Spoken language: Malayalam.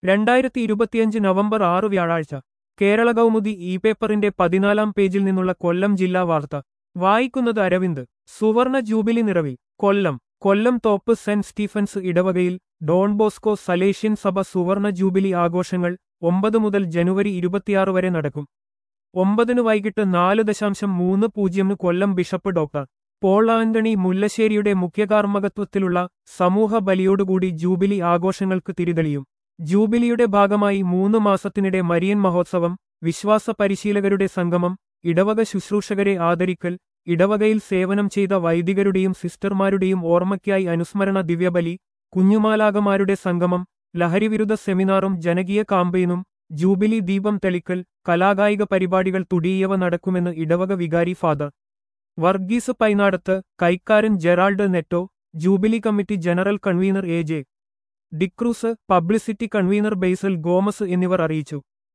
രണ്ടായിരത്തി ഇരുപത്തിയഞ്ച് നവംബർ ആറ് വ്യാഴാഴ്ച കേരള കൗമുദി ഇ പേപ്പറിന്റെ പതിനാലാം പേജിൽ നിന്നുള്ള കൊല്ലം ജില്ലാ വാർത്ത വായിക്കുന്നത് അരവിന്ദ് സുവർണ ജൂബിലി നിറവിൽ കൊല്ലം കൊല്ലം തോപ്പ് സെന്റ് സ്റ്റീഫൻസ് ഇടവകയിൽ ഡോൺ ബോസ്കോ സലേഷ്യൻ സഭ സുവർണ ജൂബിലി ആഘോഷങ്ങൾ ഒമ്പത് മുതൽ ജനുവരി ഇരുപത്തിയാറ് വരെ നടക്കും ഒമ്പതിന് വൈകിട്ട് നാല് ദശാംശം മൂന്ന് പൂജ്യമിന് കൊല്ലം ബിഷപ്പ് ഡോക്ടർ പോൾ ആന്റണി മുല്ലശ്ശേരിയുടെ മുഖ്യകാർമ്മകത്വത്തിലുള്ള സമൂഹ ബലിയോടുകൂടി ജൂബിലി ആഘോഷങ്ങൾക്ക് തിരിതെളിയും ജൂബിലിയുടെ ഭാഗമായി മൂന്ന് മാസത്തിനിടെ മരിയൻ മഹോത്സവം വിശ്വാസ പരിശീലകരുടെ സംഗമം ഇടവക ശുശ്രൂഷകരെ ആദരിക്കൽ ഇടവകയിൽ സേവനം ചെയ്ത വൈദികരുടെയും സിസ്റ്റർമാരുടെയും ഓർമ്മയ്ക്കായി അനുസ്മരണ ദിവ്യബലി കുഞ്ഞുമാലാകമാരുടെ സംഗമം ലഹരിവിരുദ്ധ സെമിനാറും ജനകീയ കാമ്പയിനും ജൂബിലി ദീപം തെളിക്കൽ കലാകായിക പരിപാടികൾ തുടങ്ങിയവ നടക്കുമെന്ന് ഇടവക വികാരി ഫാദർ വർഗീസ് പൈനാടത്ത് കൈക്കാരൻ Gerald Netto jubilee committee general convener A J D'Cruz publicity convener Basil Gomez എന്നിവർ അറിയിച്ചു